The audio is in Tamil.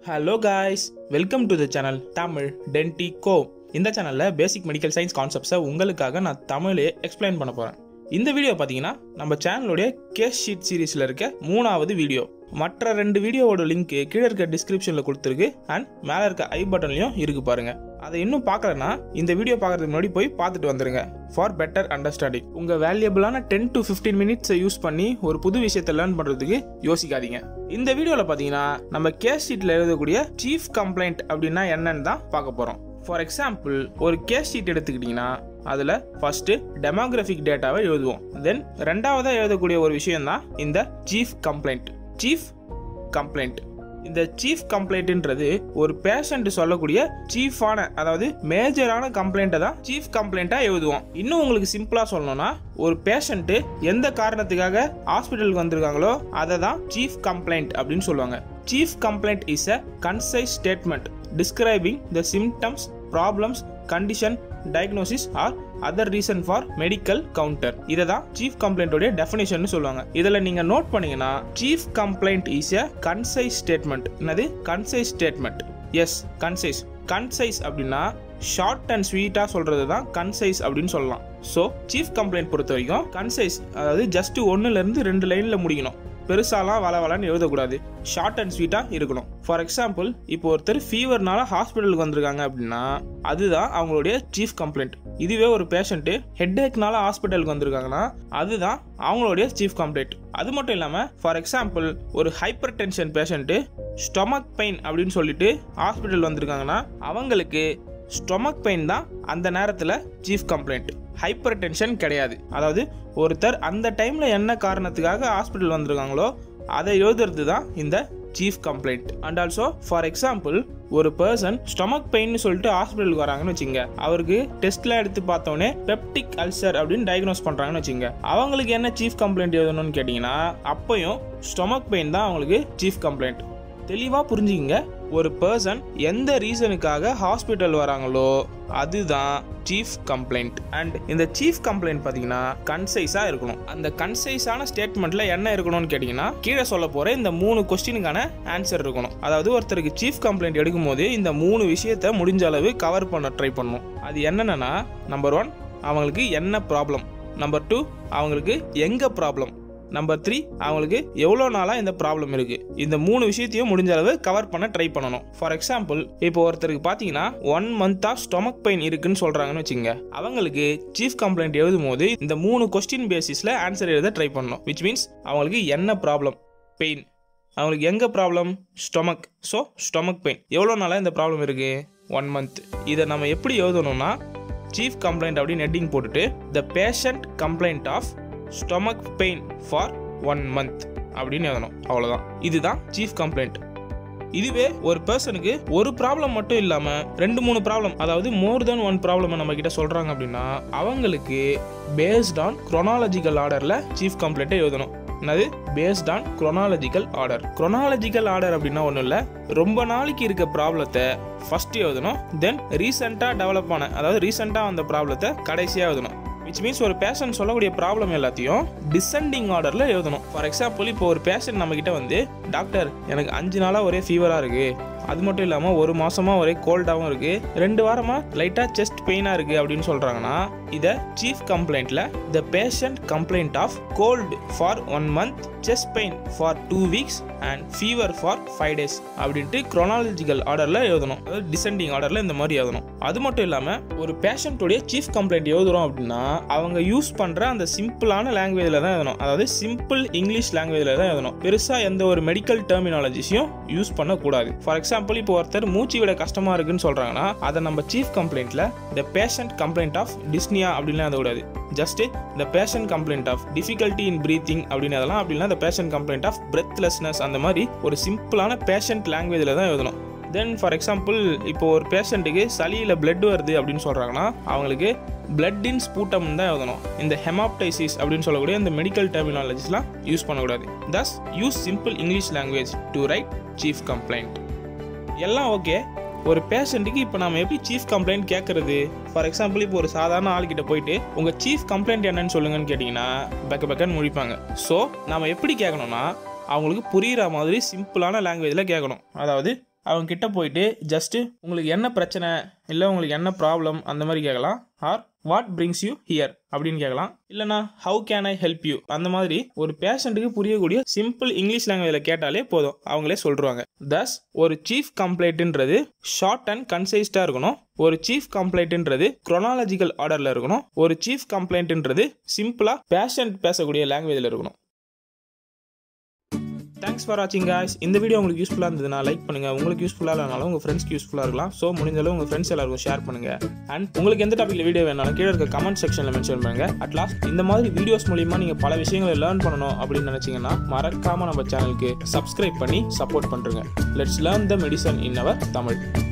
hello guys welcome to the channel Tamil டென்டி கோ இந்த சேனலில் பேசிக் மெடிக்கல் சயின்ஸ் கான்செப்ட்ஸை உங்களுக்காக நான் தமிழே எக்ஸ்பிளைன் பண்ண போகிறேன் இந்த வீடியோ பார்த்தீங்கன்னா நம்ம சேனலுடைய கேஸ் ஷீட் சீரீஸில் இருக்க மூணாவது வீடியோ மற்ற ரெண்டு வீடியோவோட லிங்க் கீழே இருக்க டிஸ்கிரிப்ஷனில் கொடுத்துருக்கு அண்ட் மேலே இருக்க ஐ பட்டன்லையும் இருக்கு பாருங்க அதை இன்னும் பார்க்கலன்னா இந்த வீடியோ பார்க்கறதுக்கு முன்னாடி போய் பார்த்துட்டு வந்துருங்க ஃபார் பெட்டர் அண்டர்ஸ்டாண்டிங் உங்கள் வேல்யூபிளான டென் டு ஃபிஃப்டீன் மினிட்ஸை யூஸ் பண்ணி ஒரு புது விஷயத்தை லேர்ன் பண்ணுறதுக்கு யோசிக்காதீங்க இந்த வீடியோவில் பார்த்தீங்கன்னா நம்ம கேஸ் ஷீட்டில் எழுதக்கூடிய சீஃப் கம்ப்ளைண்ட் அப்படின்னா என்னன்னு தான் பார்க்க போகிறோம் ஃபார் எக்ஸாம்பிள் ஒரு கேஸ் ஷீட் எடுத்துக்கிட்டிங்கன்னா அதில் ஃபஸ்ட்டு டெமோகிராஃபிக் டேட்டாவை எழுதுவோம் தென் ரெண்டாவதாக எழுதக்கூடிய ஒரு விஷயம் தான் இந்த சீஃப் கம்ப்ளைண்ட் சீஃப் கம்ப்ளைண்ட் இந்த சீஃப் கம்ப்ளைண்ட்ன்றது ஒரு பேஷண்ட் சொல்லக்கூடிய சீஃபான அதாவது மேஜரான கம்ப்ளைண்ட்டை தான் சீஃப் கம்ப்ளைண்ட்டாக எழுதுவோம் இன்னும் உங்களுக்கு சிம்பிளாக சொல்லணும்னா ஒரு பேஷண்ட்டு எந்த காரணத்துக்காக ஹாஸ்பிட்டலுக்கு வந்திருக்காங்களோ அதை தான் சீஃப் கம்ப்ளைண்ட் அப்படின்னு சொல்லுவாங்க chief complaint is a concise statement describing the symptoms problems condition diagnosis or other reason for medical counter இதை தான் சீஃப் கம்ப்ளைண்ட்டோடைய டெஃபினேஷன் சொல்லுவாங்க இதில் நீங்கள் நோட் பண்ணீங்கன்னா chief complaint is a concise statement என்னது கன்சைஸ் ஸ்டேட்மெண்ட் எஸ் கன்சைஸ் கன்சைஸ் அப்படின்னா ஷார்ட் அண்ட் ஸ்வீட்டாக சொல்கிறது தான் கன்சைஸ் அப்படின்னு சொல்லலாம் ஸோ சீஃப் கம்ப்ளைண்ட் பொறுத்த வரைக்கும் கன்சைஸ் அதாவது ஜஸ்ட் ஒன்றுலேருந்து ரெண்டு லைனில் முடிக்கணும் பெருசாலாம் வள வளன்னு எழுதக்கூடாது ஷார்ட் அண்ட் ஸ்வீட்டாக இருக்கணும் ஃபார் எக்ஸாம்பிள் இப்போ ஒருத்தர் ஃபீவர்னால ஹாஸ்பிட்டலுக்கு வந்திருக்காங்க அப்படின்னா அதுதான் அவங்களுடைய சீஃப் கம்ப்ளைண்ட் இதுவே ஒரு பேஷண்ட்டு ஹெட்ஏக்னால ஹாஸ்பிட்டலுக்கு வந்திருக்காங்கன்னா அதுதான் அவங்களுடைய சீஃப் கம்ப்ளைண்ட் அது மட்டும் இல்லாமல் ஃபார் எக்ஸாம்பிள் ஒரு hypertension patient stomach pain அப்படின்னு சொல்லிட்டு ஹாஸ்பிட்டல் வந்திருக்காங்கன்னா அவங்களுக்கு ஸ்டொமக் பெயின் தான் அந்த நேரத்தில் சீஃப் கம்ப்ளைண்ட் ஹைப்பர் டென்ஷன் கிடையாது அதாவது ஒருத்தர் அந்த டைமில் என்ன காரணத்துக்காக ஹாஸ்பிட்டல் வந்திருக்காங்களோ அதை எழுதுறது தான் இந்த chief complaint and also for example ஒரு பர்சன் ஸ்டொமக் பெயின் சொல்லிட்டு ஹாஸ்பிட்டலுக்கு வராங்கன்னு வச்சுங்க அவருக்கு டெஸ்ட்லாம் எடுத்து பார்த்தோன்னே பெப்டிக் அல்சர் அப்படின்னு டயக்னோஸ் பண்ணுறாங்கன்னு வச்சுங்க அவங்களுக்கு என்ன சீஃப் கம்ப்ளைண்ட் எழுதணும்னு கேட்டிங்கன்னா அப்பையும் ஸ்டொமக் பெயின் தான் அவங்களுக்கு சீஃப் கம்ப்ளைண்ட் தெளிவாக புரிஞ்சுக்கிங்க ஒரு பர்சன் எந்த ரீசனுக்காக ஹாஸ்பிட்டல் வராங்களோ அதுதான் சீஃப் கம்ப்ளைண்ட் அண்ட் இந்த சீஃப் கம்ப்ளைண்ட் பார்த்தீங்கன்னா கன்சைஸாக இருக்கணும் அந்த கன்சைஸான ஸ்டேட்மெண்ட்டில் என்ன இருக்கணும்னு கேட்டிங்கன்னா கீழே சொல்ல போகிற இந்த மூணு கொஸ்டினுக்கான ஆன்சர் இருக்கணும் அதாவது ஒருத்தருக்கு சீஃப் கம்ப்ளைண்ட் எடுக்கும்போது இந்த மூணு விஷயத்த முடிஞ்ச அளவு கவர் பண்ண ட்ரை பண்ணணும் அது என்னென்னா நம்பர் ஒன் அவங்களுக்கு என்ன ப்ராப்ளம் நம்பர் டூ அவங்களுக்கு எங்கே ப்ராப்ளம் நம்பர் த்ரீ அவங்களுக்கு எவ்வளோ நாளாக இந்த ப்ராப்ளம் இருக்குது இந்த மூணு விஷயத்தையும் முடிஞ்ச அளவு கவர் பண்ண ட்ரை பண்ணணும் ஃபார் எக்ஸாம்பிள் இப்போ ஒருத்தருக்கு பார்த்தீங்கன்னா ஒன் மந்த்தாக ஸ்டொமக் பெயின் இருக்குன்னு சொல்கிறாங்கன்னு வச்சுங்க அவங்களுக்கு சீஃப் கம்ப்ளைண்ட் எழுதும் போது இந்த மூணு கொஸ்டின் பேசிஸில் ஆன்சர் எழுத ட்ரை பண்ணணும் விச் மீன்ஸ் அவங்களுக்கு என்ன ப்ராப்ளம் பெயின் அவங்களுக்கு எங்கே problem stomach so stomach pain எவ்வளோ நாளாக இந்த ப்ராப்ளம் இருக்குது ஒன் மந்த் இதை நம்ம எப்படி எழுதணும்னா சீஃப் கம்ப்ளைண்ட் அப்படின்னு ஹெட்டிங் போட்டுட்டு the patient complaint of stomach pain for one month அப்படின்னு எழுதணும் அவ்வளோதான் இதுதான் சீஃப் கம்ப்ளைண்ட் இதுவே ஒரு பர்சனுக்கு ஒரு ப்ராப்ளம் மட்டும் இல்லாமல் ரெண்டு மூணு ப்ராப்ளம் அதாவது மோர் தென் ஒன் ப்ராப்ளம் நம்ம கிட்ட சொல்கிறாங்க அப்படின்னா அவங்களுக்கு பேஸ்ட் ஆன் குரோனாலஜிக்கல் ஆர்டரில் சீஃப் கம்ப்ளைண்ட்டை எழுதணும் என்னது based on chronological order chronological order அப்படின்னா ஒன்றும் இல்லை ரொம்ப நாளைக்கு இருக்க ப்ராப்ளத்தை ஃபர்ஸ்ட் எழுதணும் தென் ரீசெண்டாக டெவலப் ஆன அதாவது ரீசெண்டாக வந்த ப்ராப்ளத்தை கடைசியாக எழுதணும் விச் மீன்ஸ் ஒரு பேஷண்ட் சொல்லக்கூடிய ப்ராப்ளம் எல்லாத்தையும் டிசெண்டிங் ஆர்டரில் எழுதணும் ஃபார் எக்ஸாம்பிள் இப்போ ஒரு பேஷண்ட் நம்மக்கிட்ட வந்து டாக்டர் எனக்கு அஞ்சு நாளாக ஒரே ஃபீவராக இருக்குது அது மட்டும் இல்லாமல் ஒரு மாதமாக ஒரே கோல்டாகவும் இருக்குது ரெண்டு வாரமாக லைட்டாக செஸ்ட் பெயினாக இருக்குது அப்படின்னு சொல்கிறாங்கன்னா இதை சீஃப் கம்ப்ளைண்ட்டில் the patient complaint of cold for one month chest pain for two weeks and fever for five days அப்படின்ட்டு குரோனாலஜிக்கல் ஆர்டரில் எழுதணும் அதாவது டிசெண்டிங் ஆர்டரில் இந்த மாதிரி எழுதணும் அது மட்டும் இல்லாமல் ஒரு பேஷண்ட்டுடைய சீஃப் கம்ப்ளைண்ட் எழுதுறோம் அப்படின்னா அவங்க யூஸ் பண்ணுற அந்த சிம்பிளான லாங்குவேஜில் தான் எழுதணும் அதாவது சிம்பிள் இங்கிலீஷ் லாங்குவேஜில் தான் எழுதணும் பெருசாக எந்த ஒரு மெடிக்கல் டெர்மினாலஜிஸையும் யூஸ் பண்ணக்கூடாது ஃபார் எக்ஸாம்பிள் இப்போ ஒருத்தர் மூச்சு விட கஷ்டமாக இருக்குன்னு சொல்கிறாங்கன்னா அதை நம்ம சீஃப் கம்ப்ளைண்ட்டில் the patient complaint of dyspnea அப்படின்லாம் எழுதக்கூடாது just the patient complaint of difficulty in breathing அப்படின்னு அதெல்லாம் அப்படின்னா the patient complaint of breathlessness அந்த மாதிரி ஒரு சிம்பிளான பேஷண்ட் லாங்குவேஜில் தான் எழுதணும் தென் ஃபார் எக்ஸாம்பிள் இப்போ ஒரு பேஷண்ட்டுக்கு சளியில் பிளட் வருது அப்படின்னு சொல்கிறாங்கன்னா அவங்களுக்கு பிளட் இன் ஸ்பூட்டம் தான் எழுதணும் இந்த ஹெமாப்டைசிஸ் அப்படின்னு சொல்லக்கூடிய இந்த மெடிக்கல் டெர்மினாலஜிஸ்லாம் யூஸ் பண்ணக்கூடாது thus use simple English language to write chief complaint எல்லாம் ஓகே ஒரு பேஷண்ட்டுக்கு இப்போ நம்ம எப்படி சீஃப் கம்ப்ளைண்ட் கேட்கறது ஃபார் எக்ஸாம்பிள் இப்போ ஒரு சாதாரண ஆள்கிட்ட போயிட்டு உங்கள் சீஃப் கம்ப்ளைண்ட் என்னன்னு சொல்லுங்கன்னு கேட்டிங்கன்னா பெக்க பெக்கன்னு முடிப்பாங்க ஸோ நம்ம எப்படி கேட்கணும்னா அவங்களுக்கு புரிகிற மாதிரி சிம்பிளான லாங்குவேஜில் கேட்கணும் அதாவது அவங்க கிட்ட போயிட்டு ஜஸ்ட்டு உங்களுக்கு என்ன பிரச்சனை இல்லை உங்களுக்கு என்ன ப்ராப்ளம் அந்த மாதிரி கேட்கலாம் or what brings you here அப்படின்னு கேட்கலாம் இல்லைனா how can I help you அந்த மாதிரி ஒரு பேஷண்ட்டுக்கு புரியக்கூடிய சிம்பிள் இங்கிலீஷ் லாங்குவேஜில் கேட்டாலே போதும் அவங்களே சொல்லிடுவாங்க தஸ் ஒரு சீஃப் கம்ப்ளைண்ட்ன்றது ஷார்ட் அண்ட் கன்சைஸ்டாக இருக்கணும் ஒரு சீஃப் கம்ப்ளைண்ட்ன்றது குரோனாலஜிக்கல் ஆர்டரில் இருக்கணும் ஒரு சீஃப் கம்ப்ளைண்ட்ன்றது சிம்பிளாக பேஷண்ட் பேசக்கூடிய லாங்குவேஜில் இருக்கணும் தேங்க்ஸ் ஃபார் வாட்சிங் guys இந்த வீடியோ உங்களுக்கு யூஸ்ஃபுல்லாக இருந்ததுன்னா லைக் பண்ணுங்கள் உங்களுக்கு யூஸ்ஃபுல்லாக இல்லைனாலும் உங்கள் ஃப்ரெண்ட்ஸ்க்கு யூஸ்ஃபுல்லாக இருக்கலாம் ஸோ முடிஞ்சாலும் உங்கள் ஃப்ரெண்ட்ஸ் எல்லாருக்கும் ஷேர் பண்ணுங்கள் அண்ட் உங்களுக்கு எந்த டாப்பிக்கில் வீடியோ வேணாலும் கீழே இருக்க கமெண்ட் செக்ஷனில் மென்ஷன் பண்ணுங்கள் அட் லாஸ்ட் இந்த மாதிரி வீடியோஸ் மூலிமா நீங்கள் பல விஷயங்களை லேர்ன் பண்ணணும் அப்படின்னு நினச்சிங்கன்னா மறக்காமல் நம்ம சேனலுக்கு சப்ஸ்கிரைப் பண்ணி சப்போர்ட் பண்ணுறங்க let's learn the medicine in our Tamil